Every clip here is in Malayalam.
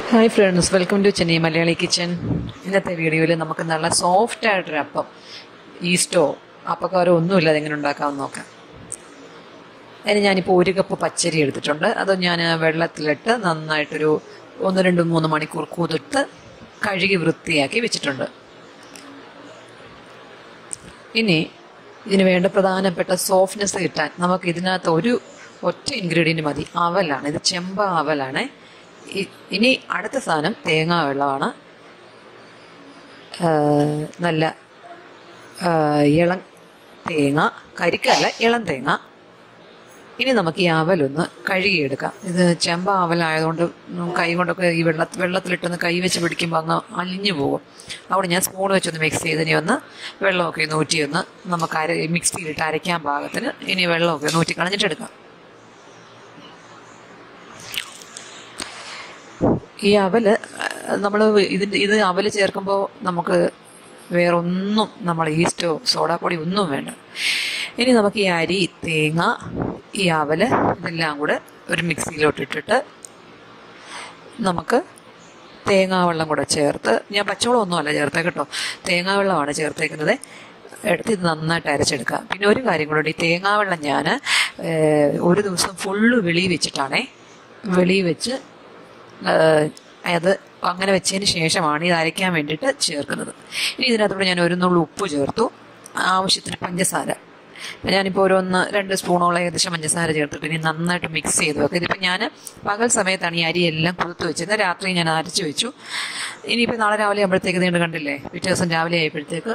hi friends welcome to Chennai Malayali kitchen ഇന്നത്തെ വീഡിയോയിൽ നമുക്ക് നല്ല സോഫ്റ്റ് ആയിട്ടൊരു അപ്പം ഈസ്റ്റോ അപ്പക്കാരോ ഒന്നുമില്ല അതെങ്ങനെ ഉണ്ടാക്കാമെന്ന് നോക്കാം അതിന് ഞാനിപ്പോൾ ഒരു കപ്പ് പച്ചരി എടുത്തിട്ടുണ്ട് അത് ഞാൻ വെള്ളത്തിലിട്ട് നന്നായിട്ടൊരു ഒന്ന് രണ്ട് മൂന്ന് മണിക്കൂർ കുതിർത്ത് കഴുകി വൃത്തിയാക്കി വെച്ചിട്ടുണ്ട് ഇനി ഇതിന് വേണ്ട പ്രധാനപ്പെട്ട സോഫ്റ്റ്നെസ് കിട്ടാൻ നമുക്ക് ഇതിനകത്ത് ഒരു ഒറ്റ ഇൻഗ്രീഡിയൻറ്റ് മതി അവലാണ് ഇത് ചെമ്പ അവലാണ് ഇ- ഇനി അടുത്ത സാധനം തേങ്ങാ വെള്ളമാണ് ആ, നല്ല ആ, ഇളം തേങ്ങ കരിക്കല്ല ഇളം തേങ്ങ ഇനി നമുക്ക് ഈ അവലൊന്ന് കഴുകിയെടുക്കാം ഇത് ചെമ്പ അവലായതുകൊണ്ട് ഉം കൈ കൊണ്ടൊക്കെ ഈ വെള്ള വെള്ളത്തിലിട്ടൊന്ന് കൈ വെച്ച് പിടിക്കുമ്പോൾ അങ്ങ് അലിഞ്ഞു പോകും അവിടെ ഞാൻ സ്പൂൺ വെച്ചൊന്ന് മിക്സ് ചെയ്ത് ഇനി ഒന്ന് വെള്ളമൊക്കെ ഒന്ന് ഊറ്റി ഒന്ന് നമുക്ക് അര മിക്സിയിലിട്ട് അരയ്ക്കാൻ പാകത്തിന് ഇനി വെള്ളമൊക്കെ ഒന്ന് ഊറ്റി കളഞ്ഞിട്ടെടുക്കാം ഈ അവല് നമ്മൾ ഇതിൻ്റെ ഇത് അവല് ചേർക്കുമ്പോൾ നമുക്ക് വേറൊന്നും നമ്മൾ ഈസ്റ്റോ സോഡാപ്പൊടി ഒന്നും വേണ്ട ഇനി നമുക്ക് ഈ അരി തേങ്ങ ഈ അവല് ഇതെല്ലാം കൂടെ ഒരു മിക്സിയിലോട്ട് ഇട്ടിട്ട് നമുക്ക് തേങ്ങാവെള്ളം കൂടെ ചേർത്ത് ഞാൻ പച്ചവെള്ളം ഒന്നുമല്ല ചേർത്തേ കേട്ടോ തേങ്ങാവെള്ളമാണ് ചേർത്തേക്കുന്നത് എടുത്ത് ഇത് നന്നായിട്ട് അരച്ചെടുക്കുക പിന്നെ ഒരു കാര്യം കൂടെ ഉണ്ട് ഈ തേങ്ങാവെള്ളം ഞാൻ ഒരു ദിവസം ഫുള്ള് വെളി വെച്ചിട്ടാണേ വെളി വെച്ച് ഏഹ് അത് അങ്ങനെ വെച്ചതിന് ശേഷമാണ് ഇത് അരയ്ക്കാൻ വേണ്ടിയിട്ട് ചേർക്കുന്നത് ഇനി ഇതിനകത്തൂടെ ഞാൻ ഒരു നുള്ളു ഉപ്പ് ചേർത്തു ആവശ്യത്തിന് പഞ്ചസാര ഞാനിപ്പോൾ ഒരു ഒന്ന് രണ്ട് സ്പൂണോളം ഏകദേശം പഞ്ചസാര ചേർത്തിട്ട് ഇനി നന്നായിട്ട് മിക്സ് ചെയ്ത് വെക്കുക ഇതിപ്പോൾ ഞാൻ പകൽ സമയത്താണ് ഈ അരി എല്ലാം കുതിർത്ത് വെച്ചത് രാത്രി ഞാൻ അരച്ച് വെച്ചു ഇനിയിപ്പോൾ നാളെ രാവിലെ ആകുമ്പോഴത്തേക്ക് നീണ്ട് കണ്ടില്ലേ പിറ്റേ ദിവസം രാവിലെ ആയപ്പോഴത്തേക്ക്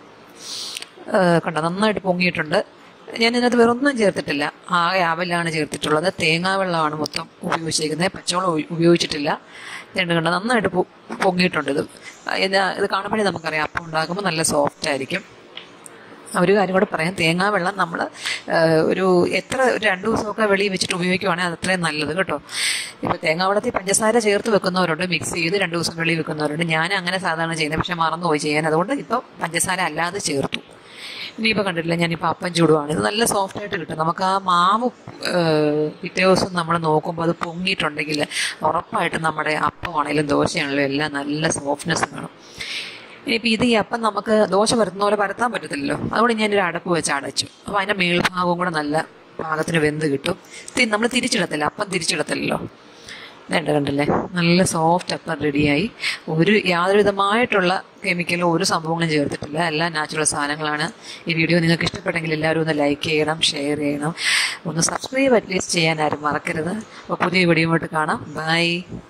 ഏഹ് കണ്ടോ നന്നായിട്ട് പൊങ്ങിയിട്ടുണ്ട് ഞാൻ ഇതിനകത്ത് വേറൊന്നും ചേർത്തിട്ടില്ല ആകെ അവലാണ് ചേർത്തിട്ടുള്ളത് തേങ്ങാവെള്ളമാണ് മൊത്തം ഉപയോഗിച്ചിരിക്കുന്നത് പച്ചവെള്ളം ഉപ- ഉപയോഗിച്ചിട്ടില്ല രണ്ട് കണ്ടോ നന്നായിട്ട് പൊ- പൊങ്ങിയിട്ടുണ്ട് ഇത് ഇത് ഇത് കാണുമ്പോഴേ നമുക്കറിയാം അപ്പം ഉണ്ടാക്കുമ്പോൾ നല്ല സോഫ്റ്റ് ആയിരിക്കും ഒരു കാര്യം കൂടെ പറയാം തേങ്ങാവെള്ളം നമ്മൾ ഒരു എത്ര ഒരു രണ്ട് ദിവസമൊക്കെ വെളിയിൽ വെച്ചിട്ട് ഉപയോഗിക്കുവാണെങ്കിൽ അത് അത്രയും നല്ലത് കേട്ടോ ഇപ്പോൾ തേങ്ങാവെള്ളത്തിൽ പഞ്ചസാര ചേർത്ത് വെക്കുന്നവരുണ്ട് മിക്സ് ചെയ്ത് രണ്ട് ദിവസം വെളിയിൽ വെക്കുന്നവരുണ്ട് ഞാൻ അങ്ങനെ സാധാരണ ചെയ്യുന്നത് പക്ഷെ മറന്നുപോയി ചെയ്യാൻ അതുകൊണ്ട് ഇപ്പോൾ പഞ്ചസാര അല്ലാതെ ചേർത്തു ഇനിയിപ്പോൾ കണ്ടിട്ടില്ല ഞാനിപ്പോൾ അപ്പം ചൂടുവാണ് ഇത് നല്ല സോഫ്റ്റ് ആയിട്ട് കിട്ടും നമുക്ക് ആ മാവ് ഏഹ്, പിറ്റേ ദിവസം നമ്മൾ നോക്കുമ്പോൾ അത് പൊങ്ങിയിട്ടുണ്ടെങ്കിൽ ഉറപ്പായിട്ടും നമ്മുടെ അപ്പമാണെങ്കിലും ദോശയാണെങ്കിലും എല്ലാം നല്ല സോഫ്റ്റ്നെസ് കാണും ഇനിയിപ്പോൾ ഇത് ഈ അപ്പം നമുക്ക് ദോശ പരത്തുന്ന പോലെ പരത്താൻ പറ്റത്തില്ലല്ലോ അതുകൊണ്ട് ഞാനൊരു അടപ്പ് വെച്ച് അടച്ചു അപ്പോൾ അതിൻ്റെ മേൽഭാഗവും കൂടെ നല്ല പാകത്തിന് വെന്ത് കിട്ടും നമ്മൾ തിരിച്ചിടത്തില്ല അപ്പം തിരിച്ചിടത്തില്ലല്ലോ വേണ്ട കണ്ടില്ലേ നല്ല സോഫ്റ്റ് അപ്പം റെഡിയായി ഒരു യാതൊരു വിധമായിട്ടുള്ള കെമിക്കലോ ഒരു സംഭവങ്ങളും ചേർത്തിട്ടില്ല എല്ലാം നാച്ചുറൽ സാധനങ്ങളാണ് ഈ വീഡിയോ നിങ്ങൾക്ക് ഇഷ്ടപ്പെട്ടെങ്കിൽ എല്ലാവരും ഒന്ന് ലൈക്ക് ചെയ്യണം ഷെയർ ചെയ്യണം ഒന്ന് സബ്സ്ക്രൈബ് അറ്റ്ലീസ്റ്റ് ചെയ്യാൻ ആരും മറക്കരുത് അപ്പോൾ പുതിയ വീഡിയോ ആയിട്ട് കാണാം ബൈ